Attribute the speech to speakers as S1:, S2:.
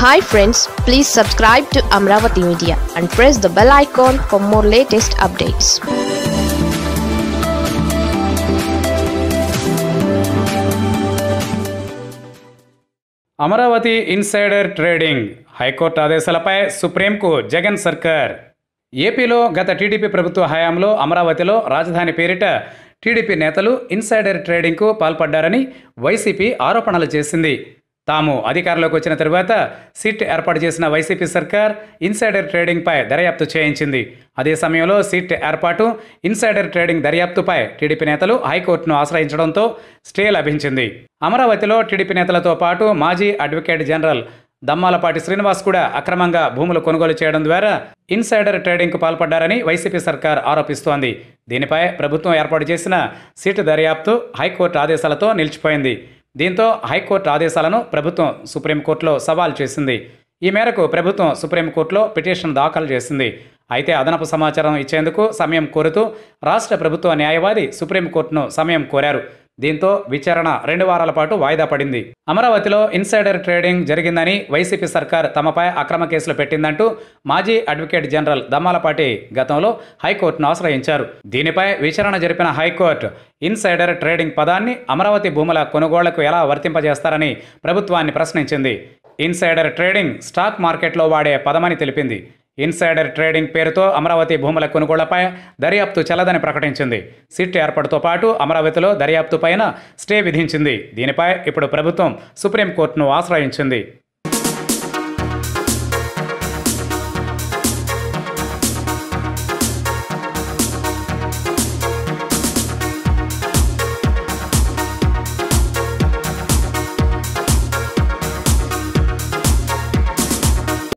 S1: hi friends please subscribe to Amaravati media and press the bell icon for more latest updates
S2: Amaravati insider trading high court ఆదేశాలపై సుప్రీంకు జగన్ సర్కార్ ఏపీలో గత TDP ప్రభుత్వ హయాంలో అమరావతిలో రాజధాని పేరిట టీడీపీ నేతలు ఇన్సైడర్ ట్రేడింగ్కు పాల్పడ్డారని వైసీపీ ఆరోపణలు చేసింది తాము అధికారంలోకి వచ్చిన తరువాత సిట్ ఏర్పాటు చేసిన వైసీపీ సర్కార్ ఇన్సైడర్ ట్రేడింగ్పై దర్యాప్తు చేయించింది అదే సమయంలో సిట్ ఏర్పాటు ఇన్సైడర్ ట్రేడింగ్ దర్యాప్తుపై టీడీపీ నేతలు హైకోర్టును ఆశ్రయించడంతో స్టే లభించింది అమరావతిలో టీడీపీ నేతలతో పాటు మాజీ అడ్వకేట్ జనరల్ దమ్మాలపాటి శ్రీనివాస్ కూడా అక్రమంగా భూములు కొనుగోలు చేయడం ద్వారా ఇన్సైడర్ ట్రేడింగ్కు పాల్పడ్డారని వైసీపీ సర్కార్ ఆరోపిస్తోంది దీనిపై ప్రభుత్వం ఏర్పాటు చేసిన సిట్ దర్యాప్తు హైకోర్టు ఆదేశాలతో నిలిచిపోయింది దీంతో హైకోర్టు ఆదేశాలను ప్రభుత్వం సుప్రీంకోర్టులో సవాల్ చేసింది ఈ మేరకు ప్రభుత్వం సుప్రీంకోర్టులో పిటిషన్ దాఖలు చేసింది అయితే అదనపు సమాచారం ఇచ్చేందుకు సమయం కోరుతూ రాష్ట్ర ప్రభుత్వ న్యాయవాది సుప్రీంకోర్టును సమయం కోరారు దీంతో విచారణ రెండు వారాల పాటు వాయిదా పడింది అమరావతిలో ఇన్సైడర్ ట్రేడింగ్ జరిగిందని వైసీపీ సర్కార్ తమపై అక్రమ కేసులు పెట్టిందంటూ మాజీ అడ్వకేట్ జనరల్ దమ్మాలపాటి గతంలో హైకోర్టును ఆశ్రయించారు దీనిపై విచారణ జరిపిన హైకోర్టు ఇన్సైడర్ ట్రేడింగ్ పదాన్ని అమరావతి భూముల కొనుగోళ్లకు ఎలా వర్తింపజేస్తారని ప్రభుత్వాన్ని ప్రశ్నించింది ఇన్సైడర్ ట్రేడింగ్ స్టాక్ మార్కెట్లో వాడే పదమని తెలిపింది ఇన్సైడర్ ట్రేడింగ్ పేరుతో అమరావతి భూముల కొనుగోళ్లపై దర్యాప్తు చెల్లదని ప్రకటించింది సిట్ ఏర్పాటుతో పాటు అమరావతిలో దర్యాప్తు పైన స్టే విధించింది దీనిపై ఇప్పుడు ప్రభుత్వం సుప్రీంకోర్టును ఆశ్రయించింది